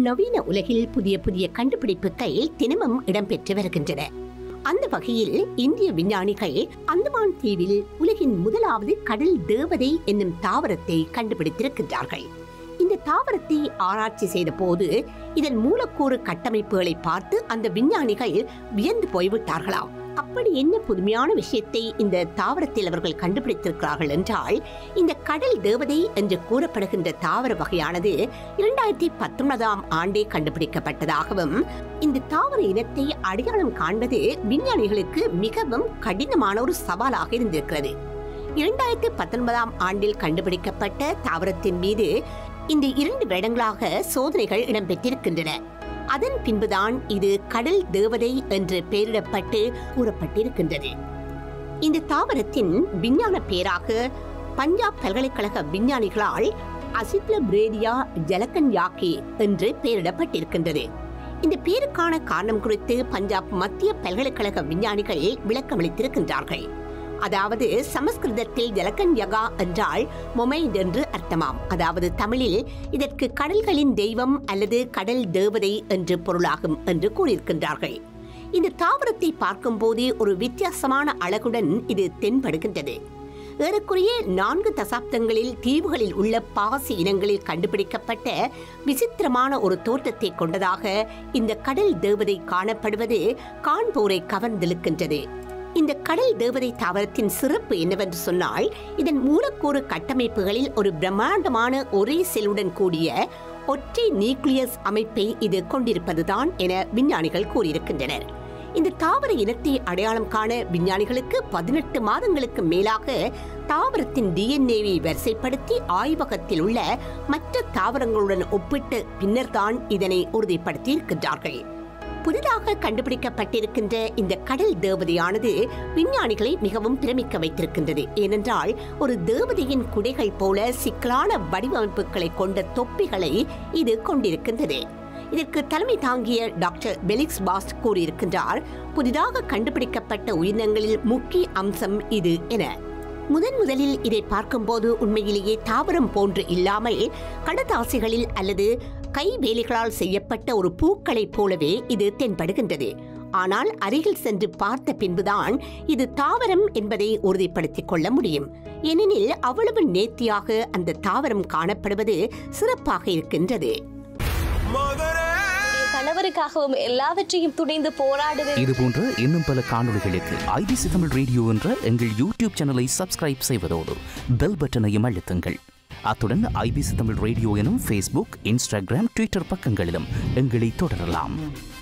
நவீன உலகில் புதிய புதிய கண்டுபிடிப்புகள் தினமும் இடம்பெற்று வருகின்றன அந்த வகையில் இந்திய விஞ்ஞானிகள் அந்தமான் தீவில் உலகின் முதலாவது கடல் தேவதை என்னும் தாவரத்தை கண்டுபிடித்திருக்கின்றார்கள் இந்த தாவரத்தை ஆராய்ச்சி செய்த போது இதன் மூலக்கூறு கட்டமைப்புகளை பார்த்து அந்த விஞ்ஞானிகள் வியந்து போய்விட்டார்களாம் அப்படி என்ன புதுமையான விஷயத்தை இந்த தாவரத்தில் அவர்கள் கண்டுபிடித்திருக்கிறார்கள் என்றால் இந்த கடல் தேவதை என்று கூறப்படுகின்ற தாவர வகையானது இரண்டாயிரத்தி பத்தொன்பதாம் ஆண்டே கண்டுபிடிக்கப்பட்டதாகவும் இந்த தாவர இனத்தை அடையாளம் காண்பது விஞ்ஞானிகளுக்கு மிகவும் கடினமான ஒரு சவாலாக இருந்திருக்கிறது இரண்டாயிரத்தி பத்தொன்பதாம் ஆண்டில் கண்டுபிடிக்கப்பட்ட தாவரத்தின் மீது இந்த இரண்டு வருடங்களாக சோதனைகள் இடம்பெற்றிருக்கின்றன அதன் பின்புதான் இது கடல் தேவதை என்று பெயரிடப்பட்டு கூறப்பட்டிருக்கின்றது இந்த தாவரத்தின் விஞ்ஞான பெயராக பஞ்சாப் பல்கலைக்கழக விஞ்ஞானிகளால் அசிப்ல பிரேடியா ஜலகன்யாக்கி என்று பெயரிடப்பட்டிருக்கின்றது இந்த பேருக்கான காரணம் குறித்து பஞ்சாப் மத்திய பல்கலைக்கழக விஞ்ஞானிகள் விளக்கமளித்திருக்கின்றார்கள் அதாவது சமஸ்கிருதத்தில் ஜலகன் யகா என்றால் மொமைட் என்று அர்த்தமாம் அதாவது தமிழில் இதற்கு கடல்களின் தெய்வம் அல்லது கடல் தேவதை என்று பொருளாகும் என்று கூறியிருக்கின்றார்கள் இந்த தாவரத்தை பார்க்கும்போது ஒரு வித்தியாசமான அழகுடன் இது தென்படுகின்றது ஏறக்குறைய நான்கு தசாப்தங்களில் தீவுகளில் உள்ள பாசி இனங்களில் கண்டுபிடிக்கப்பட்ட விசித்திரமான ஒரு தோற்றத்தை கொண்டதாக இந்த கடல் தேவதை காணப்படுவது காண்போரை கவர்ந்திழுக்கின்றது இந்த கடல் தேவதை தாவரத்தின் சிறப்பு என்னவென்று சொன்னால் இதன் மூலக்கூறு கட்டமைப்புகளில் ஒரு பிரம்மாண்டமான ஒரே செல்லுடன் கூடிய ஒற்றை நியூக்ளியஸ் அமைப்பை இது கொண்டிருப்பதுதான் என விஞ்ஞானிகள் கூறியிருக்கின்றனர் இந்த தாவர இனத்தை அடையாளம் காண விஞ்ஞானிகளுக்கு பதினெட்டு மாதங்களுக்கு மேலாக தாவரத்தின் டிஎன்ஏவை வரிசைப்படுத்தி ஆய்வகத்தில் உள்ள மற்ற தாவரங்களுடன் ஒப்பிட்டு பின்னர்தான் இதனை உறுதிப்படுத்தி இருக்கின்றார்கள் புதிதாக கண்டுபிடிக்கப்பட்டிருக்கின்ற இந்த கடல் தேவதையானது விஞ்ஞானிகளை மிகவும் பிரமிக்க வைத்திருக்கின்றது ஏனென்றால் ஒரு தேவதையின் குடைகள் போல சிக்கலான வடிவமைப்புகளை கொண்ட தொப்பிகளை இது கொண்டிருக்கின்றது இதற்கு தலைமை தாங்கிய டாக்டர் பெலிக்ஸ் பாஸ்ட் கூறியிருக்கின்றார் புதிதாக கண்டுபிடிக்கப்பட்ட உயிரினங்களில் முக்கிய அம்சம் இது என முதன் முதலில் இதை பார்க்கும்போது உண்மையிலேயே தாவரம் போன்று இல்லாமல் கடதாசிகளில் அல்லது கை வேலைகளால் செய்யப்பட்ட ஒரு பூக்களைப் போலவே இது தென்படுகின்றது ஆனால் அருகில் சென்று பார்த்த பின்புதான் இது தாவரம் என்பதை உறுதிப்படுத்திக் கொள்ள முடியும் ஏனெனில் அவ்வளவு நேர்த்தியாக அந்த தாவரம் காணப்படுவது சிறப்பாக இருக்கின்றது கணவருக்காகவும் எல்லாவற்றையும் துணிந்து போராடுவேன் இது போன்ற இன்னும் பல காணொளிகளுக்கு ஐபிசி தமிழ் ரேடியோ என்ற எங்கள் யூடியூப் சேனலை சப்ஸ்கிரைப் செய்வதோடு பெல் பட்டனையும் அழுத்துங்கள் அத்துடன் ஐபிசி தமிழ் ரேடியோ எனும் ஃபேஸ்புக் இன்ஸ்டாகிராம் ட்விட்டர் பக்கங்களிலும் எங்களை தொடரலாம்